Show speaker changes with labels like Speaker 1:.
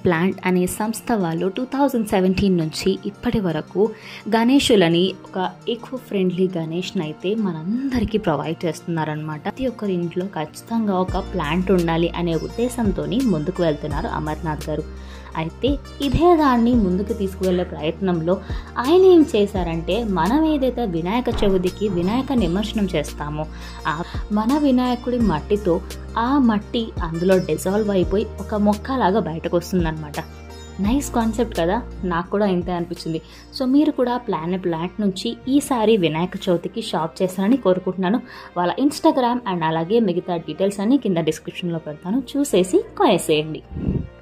Speaker 1: plant అనే సంస్థ వాళ్ళు టూ థౌజండ్ సెవెంటీన్ నుంచి ఇప్పటి వరకు గణేషులని ఒక ఈకో ఫ్రెండ్లీ గణేష్ని అయితే మనందరికీ ప్రొవైడ్ చేస్తున్నారనమాట ప్రతి ఒక్కరి ఇంట్లో ఖచ్చితంగా ఒక ప్లాంట్ ఉండాలి అనే ఉద్దేశంతో ముందుకు వెళ్తున్నారు అమర్నాథ్ గారు అయితే ఇదే దాన్ని ముందుకు తీసుకువెళ్ళే ప్రయత్నంలో ఆయన ఏం చేశారంటే మనం ఏదైతే వినాయక చవితికి వినాయక నిమజ్జనం చేస్తామో ఆ మన వినాయకుడి మట్టితో ఆ మట్టి అందులో డిజాల్వ్ అయిపోయి ఒక మొక్కలాగా బయటకు వస్తుందన్నమాట నైస్ కాన్సెప్ట్ కదా నాకు కూడా ఇంతే అనిపించింది సో మీరు కూడా ప్లాన్ ప్లాంట్ నుంచి ఈసారి వినాయక చవితికి షాప్ చేస్తారని కోరుకుంటున్నాను వాళ్ళ ఇన్స్టాగ్రామ్ అండ్ అలాగే మిగతా డీటెయిల్స్ అన్ని కింద డిస్క్రిప్షన్లో పెడతాను చూసేసి కొనేసేయండి